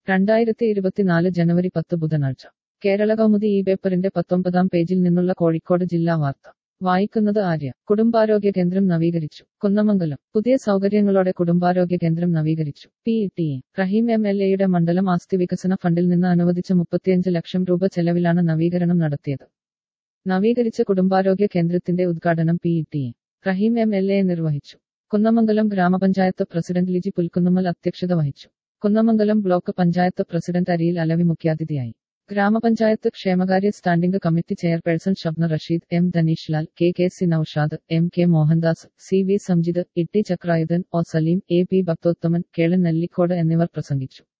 രണ്ടായിരത്തി ഇരുപത്തിനാല് ജനുവരി പത്ത് ബുധനാഴ്ച കേരള കൗമുദി ഈ പേപ്പറിന്റെ പത്തൊമ്പതാം പേജിൽ നിന്നുള്ള കോഴിക്കോട് ജില്ലാ വാർത്ത വായിക്കുന്നത് ആര്യ കുടുംബാരോഗ്യ കേന്ദ്രം നവീകരിച്ചു കുന്നമംഗലം പുതിയ സൗകര്യങ്ങളോടെ കുടുംബാരോഗ്യ കേന്ദ്രം നവീകരിച്ചു P T A Rahim M L എയുടെ മണ്ഡലം ആസ്തി വികസന ഫണ്ടിൽ നിന്ന് അനുവദിച്ച മുപ്പത്തിയഞ്ച് ലക്ഷം രൂപ ചെലവിലാണ് നവീകരണം നടത്തിയത് നവീകരിച്ച കുടുംബാരോഗ്യ കേന്ദ്രത്തിന്റെ ഉദ്ഘാടനം P T A Rahim M L A നിർവഹിച്ചു കുന്നമംഗലം ഗ്രാമപഞ്ചായത്ത് പ്രസിഡന്റ് ലിജി പുൽക്കുന്നുമ്മൽ അധ്യക്ഷത വഹിച്ചു കുന്നമംഗലം ബ്ലോക്ക് പഞ്ചായത്ത് പ്രസിഡന്റ് അരിയിൽ അലവി മുഖ്യാതിഥിയായി ഗ്രാമപഞ്ചായത്ത് ക്ഷേമകാര്യ standing committee chairperson Shabna Rasheed M Dhanish Lal K K C Naushad M K Mohandas C V Samjith Itty Chakrayudhan O Saleem A P Bhakthothaman Kelan Nellikode എന്നിവർ പ്രസംഗിച്ചു